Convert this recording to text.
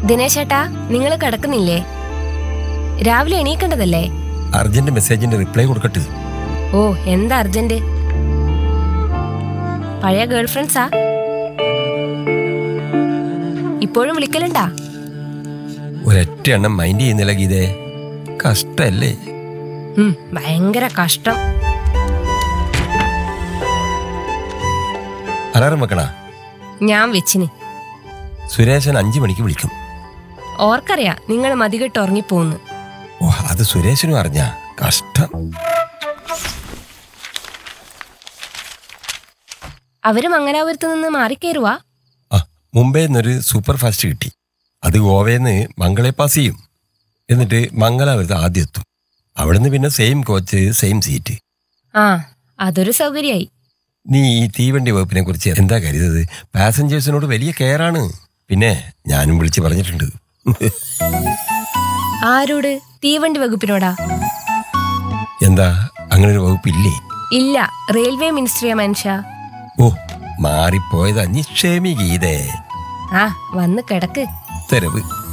ദിനേശേട്ടാ നിങ്ങൾ കിടക്കുന്നില്ലേ രാവിലെ എണീക്കേണ്ടതല്ലേ urgent മെസ്സേജിന്റെ reply കൊടുക്കട്ടെ ഓ എന്താ അർജന്റ് പഴയ ഗേൾ ഫ്രണ്ട്സാ ഇപ്പോഴും വിളിക്കലുണ്ടാ ഒരൊറ്റ എണ്ണം മൈൻഡ് ചെയ്യുന്നില്ല ഗീതേ കഷ്ടല്ലേ ഉം, ഭയങ്കര കഷ്ടം അലാറം വെക്കണ ഞാൻ വെച്ചിന് സുരേശൻ അഞ്ചു മണിക്ക് വിളിക്കും ഓർക്കറിയാ നിങ്ങൾ മതികെട്ട് ഉറങ്ങിപ്പോന്ന് ഓ അത് സുരേശനും അറിഞ്ഞ കഷ്ടം അവര് മംഗലാപുരത്ത് നിന്ന് മാറിക്കേറുവാ ആ മുംബൈ നിന്നൊരു സൂപ്പർ ഫാസ്റ്റ് കിട്ടി അത് ഗോവയിൽ മംഗളെ പാസ് ചെയ്യും എന്നിട്ട് മംഗലാപുരത്ത് ആദ്യം എത്തും അവിടുന്ന് പിന്നെ സെയിം കോച്ച് സെയിം സീറ്റ് ആ അതൊരു സൗകര്യായി നീ ഈ തീവണ്ടി വകുപ്പിനെ കുറിച്ച് എന്താ കരുതത് പാസഞ്ചേഴ്സിനോട് വലിയ കെയറാണ് പിന്നെ ഞാനും വിളിച്ച് പറഞ്ഞിട്ടുണ്ട് ആരോട് തീവണ്ടി വകുപ്പിനോടാ എന്താ അങ്ങനെ ഒരു വകുപ്പില്ലേ ഇല്ല റെയിൽവേ മിനിസ്ട്രിയാ മനുഷ്യ ഓ മാറിപ്പോയതാ നീ ക്ഷമി ഗീതേ ആ വന്ന് കിടക്ക് ഉത്തരവ്